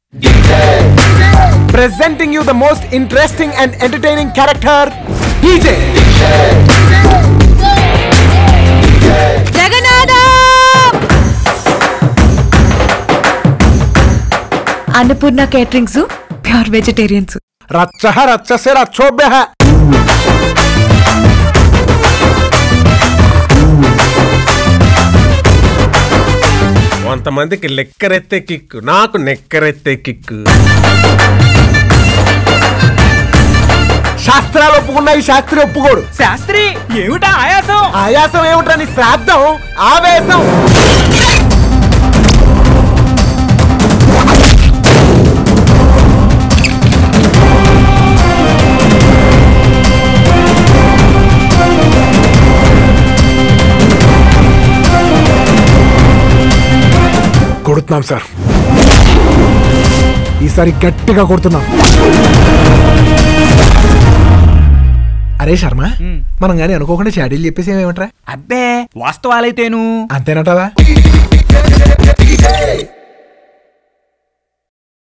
Presenting you the most interesting and entertaining character, DJ. Annapurna caterings pure vegetarians రచ్చ రచ్చసే రచ్చోభ్య కొంతమందికి లెక్కరెత్తే kick నాకు నెక్కరెత్తే kick శాస్త్రాలు ఒప్పుకున్నా ఈ శాస్త్రి ఒప్పుకోడు శాస్త్రి ఏమిటా ఆయాసం ఆయాసం ఏమిట్రా నీ శ్రాద్ధం ఆవేశం కొడుతున్నాం సార్ ఈసారి గట్టిగా కొడుతున్నాం అరే శర్మ మనం కానీ అనుకోకుండా షాడీలు చెప్పేసి ఏమేమంటారా అబ్బే వాస్తవాలైతేను అంతేనటవా